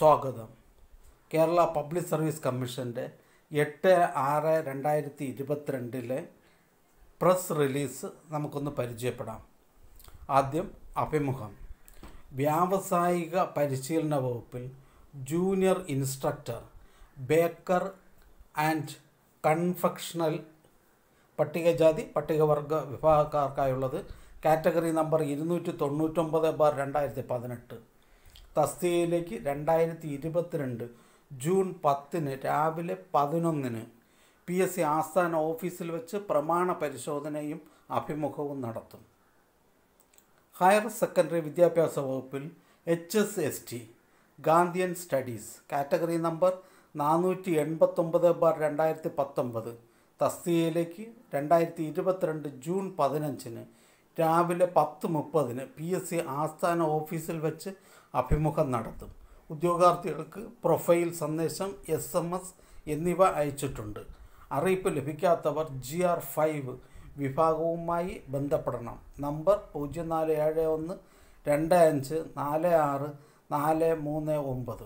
സ്വാഗതം Kerala public service കമ്മീഷൻ്റെ എട്ട് ആറ് രണ്ടായിരത്തി ഇരുപത്തിരണ്ടിലെ പ്രസ് റിലീസ് നമുക്കൊന്ന് പരിചയപ്പെടാം ആദ്യം അഭിമുഖം വ്യാവസായിക പരിശീലന വകുപ്പിൽ junior instructor baker and confectional പട്ടികജാതി പട്ടികവർഗ വിഭാഗക്കാർക്കായുള്ളത് കാറ്റഗറി നമ്പർ ഇരുന്നൂറ്റി തൊണ്ണൂറ്റൊമ്പത് ബാർ രണ്ടായിരത്തി പതിനെട്ട് തസ്തികയിലേക്ക് രണ്ടായിരത്തി ഇരുപത്തിരണ്ട് ജൂൺ പത്തിന് രാവിലെ പതിനൊന്നിന് പി എസ് സി ആസ്ഥാന ഓഫീസിൽ വെച്ച് പ്രമാണ പരിശോധനയും അഭിമുഖവും നടത്തും ഹയർ സെക്കൻഡറി വിദ്യാഭ്യാസ വകുപ്പിൽ H S S T Gandhian studies category number നാനൂറ്റി എൺപത്തൊമ്പത് ബാർ രണ്ടായിരത്തി പത്തൊമ്പത് തസ്തികയിലേക്ക് രണ്ടായിരത്തി ഇരുപത്തിരണ്ട് ജൂൺ പതിനഞ്ചിന് രാവിലെ പത്ത് മുപ്പതിന് പി എസ് സി ആസ്ഥാന ഓഫീസിൽ വെച്ച് അഭിമുഖം നടത്തും ഉദ്യോഗാർത്ഥികൾക്ക് പ്രൊഫൈൽ സന്ദേശം എസ് എം എസ് എന്നിവ അയച്ചിട്ടുണ്ട് അറിയിപ്പ് ലഭിക്കാത്തവർ ജി ആർ ഫൈവ് വിഭാഗവുമായി ബന്ധപ്പെടണം നമ്പർ പൂജ്യം നാല് ഏഴ് ഒന്ന് രണ്ട് അഞ്ച് നാല് ആറ് നാല് മൂന്ന് ഒമ്പത്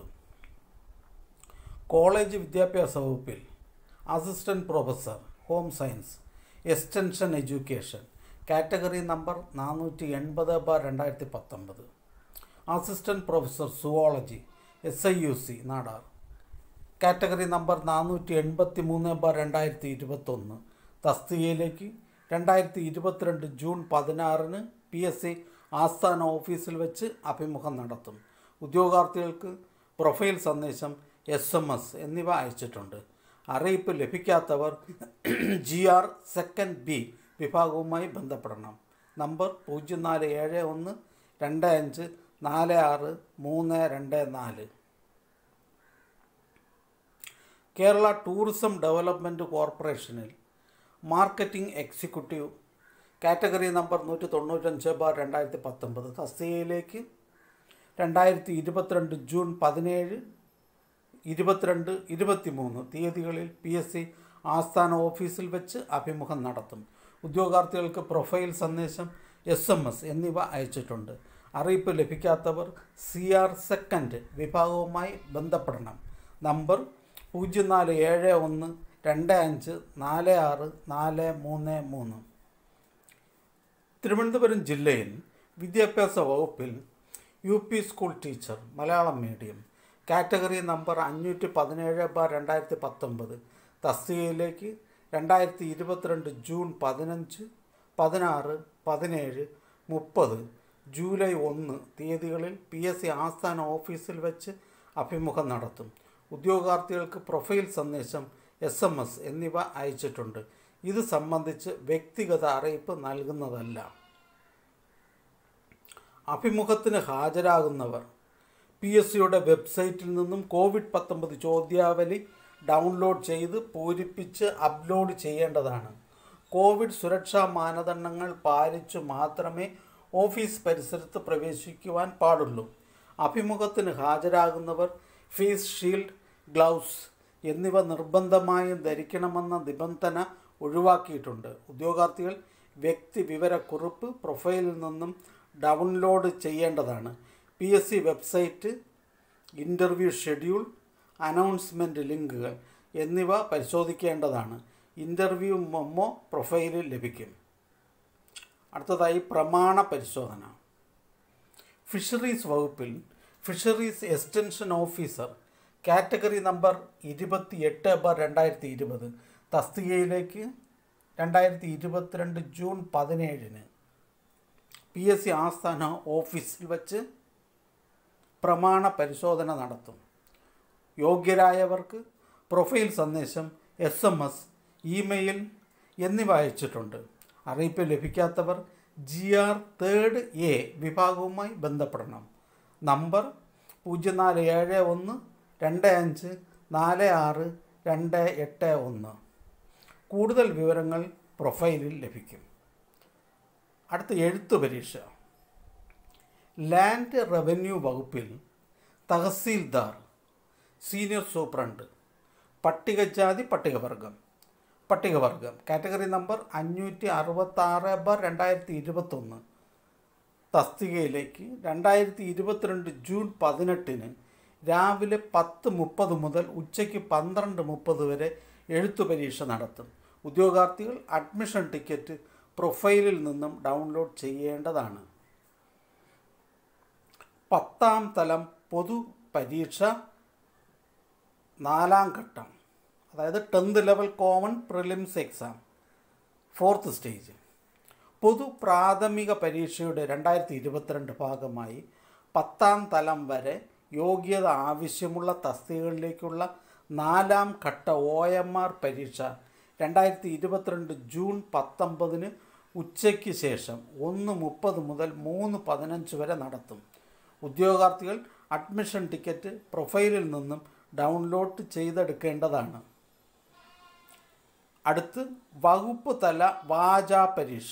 കോളേജ് വിദ്യാഭ്യാസ വകുപ്പിൽ assistant professor home science extension education category number നാനൂറ്റി എൺപത് ബാർ രണ്ടായിരത്തി പത്തൊമ്പത് assistant professor zoology S I U C Nadar category number നാനൂറ്റി എൺപത്തി മൂന്ന് ബാർ രണ്ടായിരത്തി ഇരുപത്തൊന്ന് തസ്തികയിലേക്ക് രണ്ടായിരത്തി ഇരുപത്തിരണ്ട് ജൂൺ പതിനാറിന് പി എസ് സി ആസ്ഥാന ഓഫീസിൽ വെച്ച് അഭിമുഖം നടത്തും ഉദ്യോഗാർത്ഥികൾക്ക് പ്രൊഫൈൽ സന്ദേശം എസ് എം എസ് എന്നിവ അയച്ചിട്ടുണ്ട് അറിയിപ്പ് ലഭിക്കാത്തവർ ജി ആർ സെക്കൻഡ് ബി വിഭാഗവുമായി ബന്ധപ്പെടണം നമ്പർ പൂജ്യം നാല് ഏഴ് ഒന്ന് രണ്ട് അഞ്ച് നാല് ആറ് മൂന്ന് രണ്ട് നാല് കേരള ടൂറിസം ഡെവലപ്മെൻറ്റ് കോർപ്പറേഷനിൽ മാർക്കറ്റിംഗ് എക്സിക്യൂട്ടീവ് കാറ്റഗറി നമ്പർ നൂറ്റി തൊണ്ണൂറ്റഞ്ച് ബാർ രണ്ടായിരത്തി പത്തൊമ്പത് തസ്തികയിലേക്ക് രണ്ടായിരത്തി ഇരുപത്തിരണ്ട് ജൂൺ പതിനേഴ് ഇരുപത്തിരണ്ട് ഇരുപത്തിമൂന്ന് തീയതികളിൽ പി എസ് സി ആസ്ഥാന ഓഫീസിൽ വെച്ച് അഭിമുഖം നടത്തും ഉദ്യോഗാർത്ഥികൾക്ക് പ്രൊഫൈൽ സന്ദേശം എസ് എം എസ് എന്നിവ അയച്ചിട്ടുണ്ട് അറിയിപ്പ് ലഭിക്കാത്തവർ സി ആർ സെക്കൻഡ് വിഭാഗവുമായി ബന്ധപ്പെടണം നമ്പർ പൂജ്യം നാല് ഏഴ് ഒന്ന് രണ്ട് അഞ്ച് നാല് ആറ് നാല് മൂന്ന് മൂന്ന് തിരുവനന്തപുരം ജില്ലയിൽ വിദ്യാഭ്യാസ വകുപ്പിൽ U P school teacher Malayalam medium category number അഞ്ഞൂറ്റി പതിനേഴ് ബാർ രണ്ടായിരത്തി പത്തൊമ്പത് തസ്തികയിലേക്ക് രണ്ടായിരത്തി ഇരുപത്തിരണ്ട് ജൂൺ പതിനഞ്ച് പതിനാറ് പതിനേഴ് മുപ്പത് ജൂലൈ ഒന്ന് തീയതികളിൽ പി എസ് സി ആസ്ഥാന ഓഫീസിൽ വെച്ച് അഭിമുഖം നടത്തും ഉദ്യോഗാർത്ഥികൾക്ക് പ്രൊഫൈൽ സന്ദേശം എസ് എം എസ് എന്നിവ അയച്ചിട്ടുണ്ട് ഇത് സംബന്ധിച്ച് വ്യക്തിഗത അറിയിപ്പ് നൽകുന്നതല്ല അഭിമുഖത്തിന് ഹാജരാകുന്നവർ പി എസ് സിയുടെ വെബ്സൈറ്റിൽ നിന്നും കോവിഡ് പത്തൊമ്പത് ചോദ്യാവലി ഡൗൺലോഡ് ചെയ്ത് പൂരിപ്പിച്ച് അപ്ലോഡ് ചെയ്യേണ്ടതാണ് കോവിഡ് സുരക്ഷാ മാനദണ്ഡങ്ങൾ പാലിച്ചു മാത്രമേ ഓഫീസ് പരിസരത്ത് പ്രവേശിക്കുവാൻ പാടുള്ളൂ അഭിമുഖത്തിന് ഹാജരാകുന്നവർ ഫേസ് ഷീൽഡ് ഗ്ലൗസ് എന്നിവ നിർബന്ധമായും ധരിക്കണമെന്ന നിബന്ധന ഒഴിവാക്കിയിട്ടുണ്ട് ഉദ്യോഗാർത്ഥികൾ വ്യക്തി വിവരക്കുറിപ്പ് പ്രൊഫൈലിൽ നിന്നും ഡൗൺലോഡ് ചെയ്യേണ്ടതാണ് P S C website interview schedule announcement ലിങ്കുകൾ എന്നിവ പരിശോധിക്കേണ്ടതാണ് ഇൻ്റർവ്യൂ മെമ്മോ പ്രൊഫൈലിൽ ലഭിക്കും അടുത്തതായി പ്രമാണ പരിശോധന ഫിഷറീസ് വകുപ്പിൽ fisheries extension officer category number ഇരുപത്തി എട്ട് ബാർ രണ്ടായിരത്തി ഇരുപത് തസ്തികയിലേക്ക് രണ്ടായിരത്തി ഇരുപത്തിരണ്ട് ജൂൺ പതിനേഴിന് പി എസ് സി ആസ്ഥാന ഓഫീസിൽ വച്ച് പ്രമാണ പരിശോധന നടത്തും യോഗ്യരായവർക്ക് പ്രൊഫൈൽ സന്ദേശം എസ് എം എസ് ഇമെയിൽ എന്നിവ അയച്ചിട്ടുണ്ട് അറിയിപ്പ് ലഭിക്കാത്തവർ ജി ആർ തേർഡ് എ വിഭാഗവുമായി ബന്ധപ്പെടണം നമ്പർ പൂജ്യം നാല് ഏഴ് ഒന്ന് രണ്ട് അഞ്ച് നാല് ആറ് രണ്ട് എട്ട് ഒന്ന് കൂടുതൽ വിവരങ്ങൾ പ്രൊഫൈലിൽ ലഭിക്കും അടുത്ത എഴുത്ത് പരീക്ഷ ലാൻഡ് റവന്യൂ വകുപ്പിൽ തഹസീൽദാർ സീനിയർ സൂപ്രണ്ട് പട്ടികജാതി പട്ടികവർഗം പട്ടികവർഗം കാറ്റഗറി നമ്പർ അഞ്ഞൂറ്റി അറുപത്താറ് ബാർ രണ്ടായിരത്തി ഇരുപത്തൊന്ന് തസ്തികയിലേക്ക് രണ്ടായിരത്തി ഇരുപത്തിരണ്ട് ജൂൺ പതിനെട്ടിന് രാവിലെ പത്ത് മുപ്പത് മുതൽ ഉച്ചയ്ക്ക് പന്ത്രണ്ട് മുപ്പത് വരെ എഴുത്തു പരീക്ഷ നടത്തും ഉദ്യോഗാർത്ഥികൾ അഡ്മിഷൻ ടിക്കറ്റ് പ്രൊഫൈലിൽ നിന്നും ഡൗൺലോഡ് ചെയ്യേണ്ടതാണ് പത്താം തലം പൊതു പരീക്ഷ നാലാം ഘട്ടം അതായത് tenth level common prelims exam fourth stage പൊതു പ്രാഥമിക പരീക്ഷയുടെ രണ്ടായിരത്തി ഇരുപത്തിരണ്ട് ഭാഗമായി പത്താം തലം വരെ യോഗ്യത ആവശ്യമുള്ള തസ്തികകളിലേക്കുള്ള നാലാം ഘട്ട ഒ എം ആർ പരീക്ഷ രണ്ടായിരത്തി ഇരുപത്തിരണ്ട് ജൂൺ പത്തൊമ്പതിന് ഉച്ചയ്ക്ക് ശേഷം ഒന്ന് മുപ്പത് മുതൽ മൂന്ന് പതിനഞ്ച് വരെ നടത്തും ഉദ്യോഗാർത്ഥികൾ അഡ്മിഷൻ ടിക്കറ്റ് പ്രൊഫൈലിൽ നിന്നും ഡൗൺലോഡ് ചെയ്തെടുക്കേണ്ടതാണ് അടുത്ത് വകുപ്പ് തല വാചാ പരീക്ഷ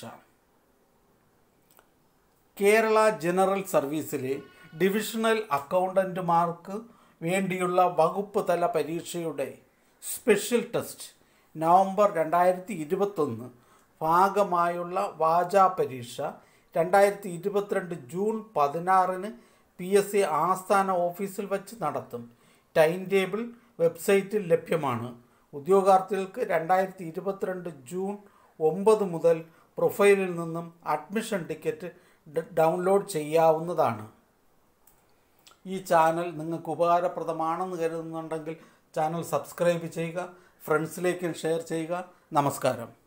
കേരള ജനറൽ സർവീസിലെ ഡിവിഷണൽ അക്കൗണ്ടൻറ്റുമാർക്ക് വേണ്ടിയുള്ള വകുപ്പ് തല പരീക്ഷയുടെ സ്പെഷ്യൽ ടെസ്റ്റ് നവംബർ രണ്ടായിരത്തി ഇരുപത്തൊന്ന് ഭാഗമായുള്ള വാചാ പരീക്ഷ രണ്ടായിരത്തി ഇരുപത്തിരണ്ട് ജൂൺ പതിനാറിന് പി എസ് സി ആസ്ഥാന ഓഫീസിൽ വച്ച് നടത്തും ടൈം ടേബിൾ വെബ്സൈറ്റിൽ ലഭ്യമാണ് ഉദ്യോഗാർത്ഥികൾക്ക് രണ്ടായിരത്തി ഇരുപത്തിരണ്ട് ജൂൺ ഒമ്പത് മുതൽ പ്രൊഫൈലിൽ നിന്നും അഡ്മിഷൻ ടിക്കറ്റ് ഡ- ഡൗൺലോഡ് ചെയ്യാവുന്നതാണ് ഈ ചാനൽ നിങ്ങൾക്ക് ഉപകാരപ്രദമാണെന്ന് കരുതുന്നുണ്ടെങ്കിൽ ചാനൽ സബ്സ്ക്രൈബ് ചെയ്യുക ഫ്രണ്ട്സിലേക്ക് ഷെയർ ചെയ്യുക നമസ്കാരം